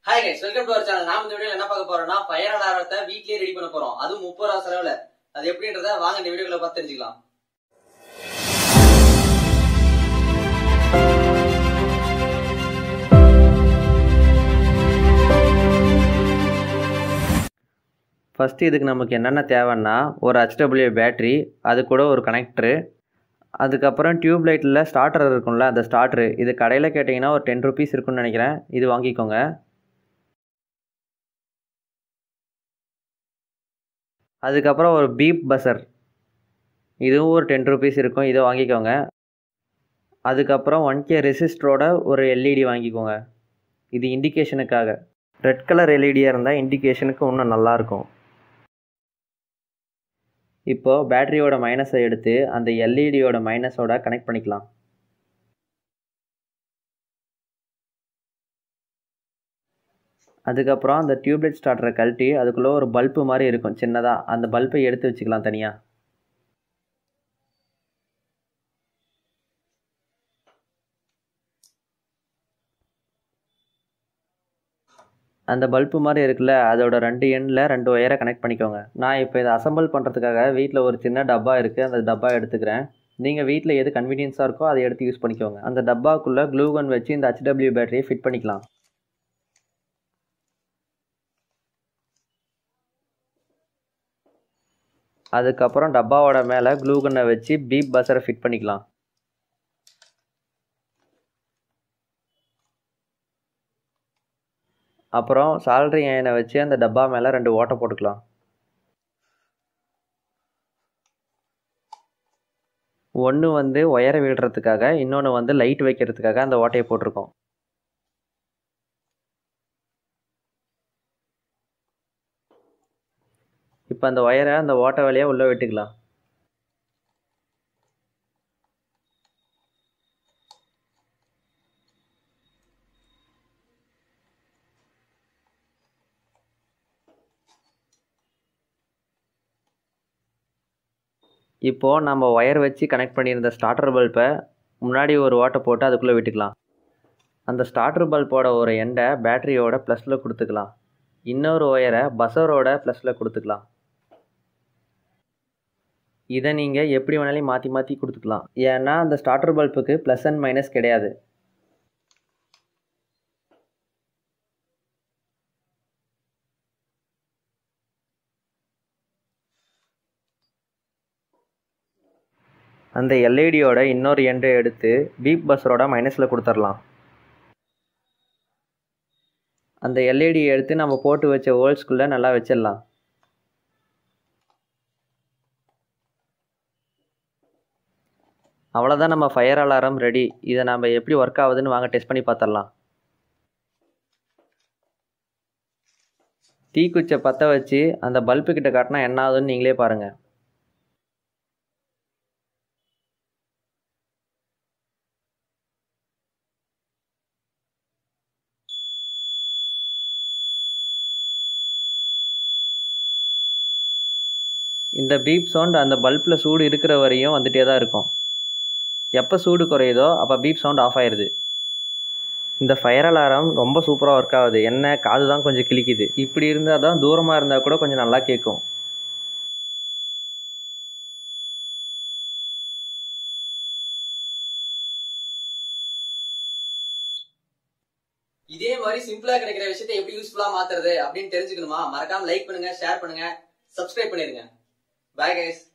hi guys welcome to our channel நாம இந்த வீடியோல என்ன பார்க்க போறோம்னா ஃபயர் அலாரத்தை வீட்லயே ரெடி பண்ண போறோம் அதுவும் முப்பது ரூபா செலவுல அது எப்படின்றத வாங்க இந்த வீடியோக்குள்ள பார்த்து தெரிஞ்சுக்கலாம் ஃபஸ்ட்டு இதுக்கு நமக்கு என்னென்ன தேவைன்னா ஒரு ஹெச்டபிள்யூ பேட்ரி அது கூட ஒரு கனெக்டரு அதுக்கப்புறம் டியூப் லைட்டில் ஸ்டார்டர் இருக்கும்ல அந்த ஸ்டார்டரு இது கடையில் கேட்டிங்கன்னா ஒரு டென் ருபீஸ் இருக்குன்னு நினைக்கிறேன் இது வாங்கிக்கோங்க அதுக்கப்புறம் ஒரு பீப் பஸர் இதுவும் ஒரு டென் ருபீஸ் இருக்கும் இதை வாங்கிக்கோங்க அதுக்கப்புறம் ஒன் கே ரெசிஸ்டரோட ஒரு எல்இடி வாங்கிக்கோங்க இது இண்டிகேஷனுக்காக ரெட் கலர் எல்இடியாக இருந்தால் இண்டிகேஷனுக்கு இன்னும் நல்லாயிருக்கும் இப்போது பேட்டரியோட மைனஸை எடுத்து அந்த எல்இடியோட மைனஸோட கனெக்ட் பண்ணிக்கலாம் அதுக்கப்புறம் அந்த டியூப்லைட் ஸ்டார்டரை கழட்டி அதுக்குள்ளே ஒரு பல்பு மாதிரி இருக்கும் சின்னதாக அந்த பல்பை எடுத்து வச்சுக்கலாம் தனியாக அந்த பல்பு மாதிரி இருக்குல்ல அதோட ரெண்டு எண்டில் ரெண்டு ஒயரை கனெக்ட் பண்ணிக்கோங்க நான் இப்போ இதை அசம்பிள் பண்ணுறதுக்காக வீட்டில் ஒரு சின்ன டப்பா இருக்குது அந்த டப்பா எடுத்துக்கிறேன் நீங்கள் வீட்டில் எது கன்வீனியன்ஸாக இருக்கோ அதை எடுத்து யூஸ் பண்ணிக்கோங்க அந்த டப்பாக்குள்ளே க்ளூ கன் வச்சு இந்த ஹெச்டபிள்யூ பேட்டரியை ஃபிட் பண்ணிக்கலாம் அதுக்கப்புறம் டப்பாவோட மேலே க்ளூ கன்னை வச்சு பீப் பஸரை ஃபிட் பண்ணிக்கலாம் அப்புறம் சால்ட்ரி அயனை வச்சு அந்த டப்பா மேலே ரெண்டு ஓட்டை போட்டுக்கலாம் ஒன்று வந்து ஒயரை விடுறதுக்காக இன்னொன்று வந்து லைட் வைக்கிறதுக்காக அந்த ஓட்டையை போட்டிருக்கோம் இப்போ அந்த ஒயரை அந்த ஓட்டை வழியாக உள்ளே விட்டுக்கலாம் இப்போது நம்ம ஒயர் வச்சு கனெக்ட் பண்ணியிருந்த ஸ்டார்டர் பல்பை முன்னாடி ஒரு ஓட்டை போட்டு அதுக்குள்ளே விட்டுக்கலாம் அந்த ஸ்டார்டர் பல்போட ஒரு எண்டை பேட்டரியோட ப்ளஸில் கொடுத்துக்கலாம் இன்னொரு ஒயரை பஸரோட ப்ளஸில் கொடுத்துக்கலாம் இதை நீங்கள் எப்படி வேணாலும் மாற்றி மாற்றி கொடுத்துக்கலாம் ஏன்னா அந்த ஸ்டார்டர் பல்புக்கு ப்ளஸ் அண்ட் மைனஸ் கிடையாது அந்த எல்இடியோட இன்னொரு எண்டை எடுத்து பீப் பஸ்ஸரோட மைனஸில் கொடுத்துடலாம் அந்த எல்இடியை எடுத்து நம்ம போட்டு வச்ச ஹோல்ஸ்குள்ளே நல்லா வச்சிடலாம் அவ்வளோதான் நம்ம ஃபயர் அலாரம் ரெடி இதை நம்ம எப்படி ஒர்க் ஆகுதுன்னு வாங்க டெஸ்ட் பண்ணி பார்த்துடலாம் தீக்குச்சை பற்ற வச்சு அந்த பல்பு கிட்ட காட்டினா என்ன ஆகுதுன்னு நீங்களே பாருங்கள் இந்த பீப் சவுண்ட் அந்த பல்பில் சூடு இருக்கிற வரையும் வந்துகிட்டே தான் இருக்கும் எப்போ சூடு குறையுதோ அப்போ பீப் சவுண்ட் ஆஃப் ஆயிடுது இந்த ஃபயர் அலாரம் ரொம்ப சூப்பராக ஒர்க் ஆகுது என்ன காது தான் கொஞ்சம் கிளிக்குது இப்படி இருந்தால் தான் தூரமாக இருந்தால் கூட கொஞ்சம் நல்லா கேட்கும் இதே மாதிரி சிம்பிளா கிடைக்கிற விஷயத்தை எப்படி யூஸ்ஃபுல்லா மாத்துறது அப்படின்னு தெரிஞ்சுக்கணுமா மறக்காம லைக் பண்ணுங்க ஷேர் பண்ணுங்க சப்ஸ்கிரைப் பண்ணிருங்க பாய் கைஸ்